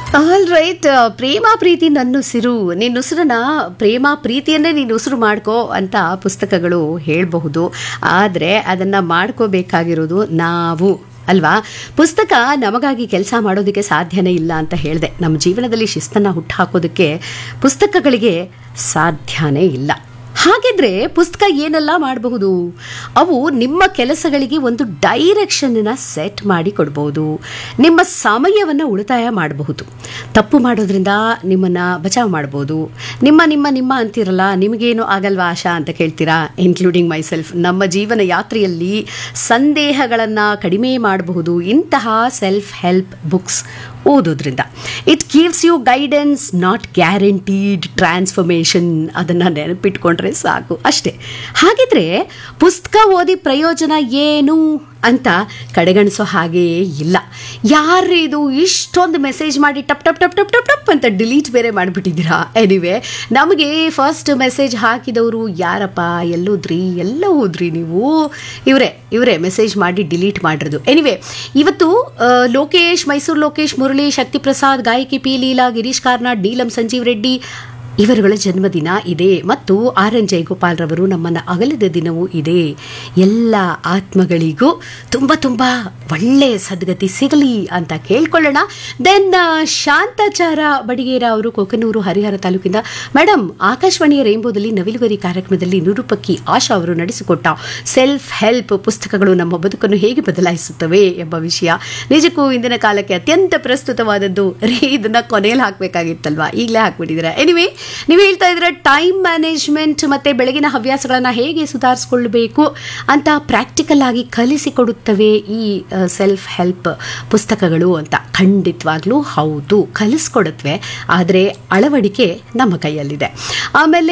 all right ಪ್ರೇಮ ಪ್ರೀತಿ ನನ್ನುಸಿರು ನಿನ್ನ ಉಸಿರನ್ನ ಪ್ರೇಮ ಪ್ರೀತಿಯನ್ನೇ ನೀನು ಉಸಿರು ಮಾಡ್ಕೋ ಅಂತ ಪುಸ್ತಕಗಳು ಹೇಳಬಹುದು ಆದರೆ ಅದನ್ನು ಮಾಡ್ಕೋಬೇಕಾಗಿರೋದು ನಾವು ಅಲ್ವಾ ಪುಸ್ತಕ ನಮಗಾಗಿ ಕೆಲಸ ಮಾಡೋದಕ್ಕೆ ಸಾಧ್ಯನೇ ಇಲ್ಲ ಅಂತ ಹೇಳಿದೆ ನಮ್ಮ ಜೀವನದಲ್ಲಿ ಶಿಸ್ತನ್ನು ಹುಟ್ಟುಹಾಕೋದಕ್ಕೆ ಪುಸ್ತಕಗಳಿಗೆ ಸಾಧ್ಯನೇ ಇಲ್ಲ ಹಾಗಿದ್ರೆ ಪುಸ್ತಕ ಏನೆಲ್ಲ ಮಾಡಬಹುದು ಅವು ನಿಮ್ಮ ಕೆಲಸಗಳಿಗೆ ಒಂದು ಡೈರೆಕ್ಷನ್ನ ಸೆಟ್ ಮಾಡಿ ಕೊಡ್ಬೋದು ನಿಮ್ಮ ಸಮಯವನ್ನು ಉಳಿತಾಯ ಮಾಡಬಹುದು ತಪ್ಪು ಮಾಡೋದ್ರಿಂದ ನಿಮ್ಮನ್ನು ಬಚಾವ್ ಮಾಡ್ಬೋದು ನಿಮ್ಮ ನಿಮ್ಮ ನಿಮ್ಮ ಅಂತಿರಲ್ಲ ನಿಮಗೇನು ಆಗಲ್ವಾ ಆಶಾ ಅಂತ ಕೇಳ್ತೀರಾ ಇನ್ಕ್ಲೂಡಿಂಗ್ ಮೈಸೆಲ್ಫ್ ನಮ್ಮ ಜೀವನ ಯಾತ್ರೆಯಲ್ಲಿ ಸಂದೇಹಗಳನ್ನು ಕಡಿಮೆ ಮಾಡಬಹುದು ಇಂತಹ ಸೆಲ್ಫ್ ಹೆಲ್ಪ್ ಬುಕ್ಸ್ ಓದೋದ್ರಿಂದ it gives you guidance not guaranteed transformation ಅದನ್ನು ನೆನಪಿಟ್ಕೊಂಡ್ರೆ ಸಾಕು ಅಷ್ಟೇ ಹಾಗಿದ್ರೆ ಪುಸ್ತಕ ಓದಿ ಪ್ರಯೋಜನ ಏನು ಅಂತ ಕಡೆಗಣಿಸೋ ಹಾಗೇ ಇಲ್ಲ ಯಾರು ಇದು ಇಷ್ಟೊಂದು ಮೆಸೇಜ್ ಮಾಡಿ ಟಪ್ ಟಪ್ ಟಪ್ ಟಪ್ ಟಪ್ ಟಪ್ ಅಂತ ಡಿಲೀಟ್ ಬೇರೆ ಮಾಡಿಬಿಟ್ಟಿದ್ದೀರಾ ಎನಿವೆ ನಮಗೆ ಫಸ್ಟ್ ಮೆಸೇಜ್ ಹಾಕಿದವರು ಯಾರಪ್ಪ ಎಲ್ಲೋದ್ರಿ ಎಲ್ಲ ಹೋದ್ರಿ ನೀವು ಇವರೇ ಇವರೇ ಮೆಸೇಜ್ ಮಾಡಿ ಡಿಲೀಟ್ ಮಾಡಿರೋದು ಎನಿವೆ ಇವತ್ತು ಆ, ಲೋಕೇಶ್ ಮೈಸೂರು ಲೋಕೇಶ್ ಮುರಳಿ ಶಕ್ತಿ ಪ್ರಸಾದ್ ಗಾಯಕಿ ಪಿ ಲೀಲಾ ಗಿರೀಶ್ ಕಾರ್ನಾಡ್ ನೀಲಂ ಸಂಜೀವ್ ರೆಡ್ಡಿ ಇವರುಗಳ ಜನ್ಮದಿನ ಇದೆ ಮತ್ತು ಆರ್ ಎನ್ ಜಯಗೋಪಾಲ್ ರವರು ನಮ್ಮನ್ನು ಅಗಲಿದ ದಿನವೂ ಇದೆ ಎಲ್ಲ ಆತ್ಮಗಳಿಗೂ ತುಂಬ ತುಂಬ ಒಳ್ಳೆಯ ಸದ್ಗತಿ ಸಿಗಲಿ ಅಂತ ಕೇಳ್ಕೊಳ್ಳೋಣ ದೆನ್ ಶಾಂತಾಚಾರ ಬಡಿಗೇರ ಅವರು ಕೊಕನೂರು ಹರಿಹರ ತಾಲೂಕಿಂದ ಮೇಡಮ್ ಆಕಾಶವಾಣಿಯ ರೇಂಬೋದಲ್ಲಿ ನವಿಲುಗರಿ ಕಾರ್ಯಕ್ರಮದಲ್ಲಿ ನಿರೂಪಕಿ ಆಶಾ ಅವರು ನಡೆಸಿಕೊಟ್ಟ ಸೆಲ್ಫ್ ಹೆಲ್ಪ್ ಪುಸ್ತಕಗಳು ನಮ್ಮ ಬದುಕನ್ನು ಹೇಗೆ ಬದಲಾಯಿಸುತ್ತವೆ ಎಂಬ ವಿಷಯ ನಿಜಕ್ಕೂ ಇಂದಿನ ಕಾಲಕ್ಕೆ ಅತ್ಯಂತ ಪ್ರಸ್ತುತವಾದದ್ದು ರೀ ಇದನ್ನ ಕೊನೆಯಲ್ಲಿ ಹಾಕಬೇಕಾಗಿತ್ತಲ್ವಾ ಈಗಲೇ ಹಾಕ್ಬಿಟ್ಟಿದ್ದೀರಾ ಎನಿವೆ ನೀವು ಹೇಳ್ತಾ ಇದ್ರೆ ಟೈಮ್ ಮ್ಯಾನೇಜ್ಮೆಂಟ್ ಮತ್ತೆ ಬೆಳಗಿನ ಹವ್ಯಾಸಗಳನ್ನು ಹೇಗೆ ಸುಧಾರಿಸ್ಕೊಳ್ಬೇಕು ಅಂತ ಪ್ರಾಕ್ಟಿಕಲ್ ಆಗಿ ಕಲಿಸಿಕೊಡುತ್ತವೆ ಈ ಸೆಲ್ಫ್ ಹೆಲ್ಪ್ ಪುಸ್ತಕಗಳು ಅಂತ ಖಂಡಿತವಾಗ್ಲೂ ಹೌದು ಕಲಿಸ್ಕೊಡುತ್ತವೆ ಆದರೆ ಅಳವಡಿಕೆ ನಮ್ಮ ಕೈಯಲ್ಲಿದೆ ಆಮೇಲೆ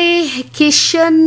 ಕಿಶನ್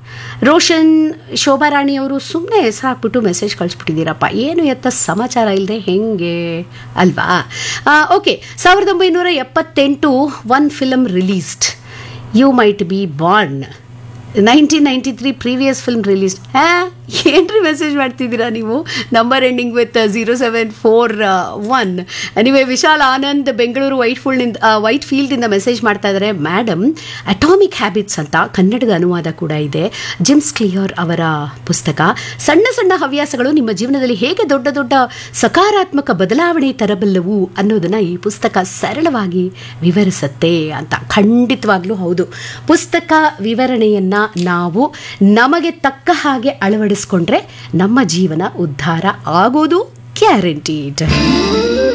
ರೋಷನ್ ಶೋಭಾರಾಣಿ ಅವರು ಸುಮ್ಮನೆ ಹೆಸರು ಹಾಕ್ಬಿಟ್ಟು ಮೆಸೇಜ್ ಕಳಿಸ್ಬಿಟ್ಟಿದ್ದೀರಪ್ಪ ಏನು ಎತ್ತ ಸಮಾಚಾರ ಇಲ್ಲದೆ ಹೆಂಗೆ ಅಲ್ವಾ ಓಕೆ ಸಾವಿರದ ಒಂಬೈನೂರ ಎಪ್ಪತ್ತೆಂಟು one film released you might be born nineteen ninety three previous film release ಹ್ಯಾ ಏನ್ರಿ ಮೆಸೇಜ್ ಮಾಡ್ತಿದ್ದೀರಾ ನೀವು number ending with zero seven four one ನೀವೇ ವಿಶಾಲ್ ಆನಂದ್ ಬೆಂಗಳೂರು ವೈಟ್ ಫೀಲ್ಡಿಂದ ವೈಟ್ ಫೀಲ್ಡಿಂದ ಮೆಸೇಜ್ ಮಾಡ್ತಾ ಇದ್ದಾರೆ ಮೇಡಮ್ ಅಟಾಮಿಕ್ ಹ್ಯಾಬಿಟ್ಸ್ ಅಂತ ಕನ್ನಡದ ಅನುವಾದ ಕೂಡ ಇದೆ ಜಿಮ್ಸ್ ಕ್ಲಿಯರ್ ಅವರ ಪುಸ್ತಕ ಸಣ್ಣ ಸಣ್ಣ ಹವ್ಯಾಸಗಳು ನಿಮ್ಮ ಜೀವನದಲ್ಲಿ ಹೇಗೆ ದೊಡ್ಡ ದೊಡ್ಡ ಸಕಾರಾತ್ಮಕ ಬದಲಾವಣೆ ತರಬಲ್ಲವು ಅನ್ನೋದನ್ನ ಈ ಪುಸ್ತಕ ಸರಳವಾಗಿ ವಿವರಿಸುತ್ತೆ ಅಂತ ಖಂಡಿತವಾಗ್ಲೂ ಹೌದು ಪುಸ್ತಕ ವಿವರಣೆಯನ್ನ ನಾವು ನಮಗೆ ತಕ್ಕ ಹಾಗೆ ಅಳವಡಿಸ್ಕೊಂಡ್ರೆ ನಮ್ಮ ಜೀವನ ಉದ್ಧಾರ ಆಗೋದು ಗ್ಯಾರಂಟೀಡ್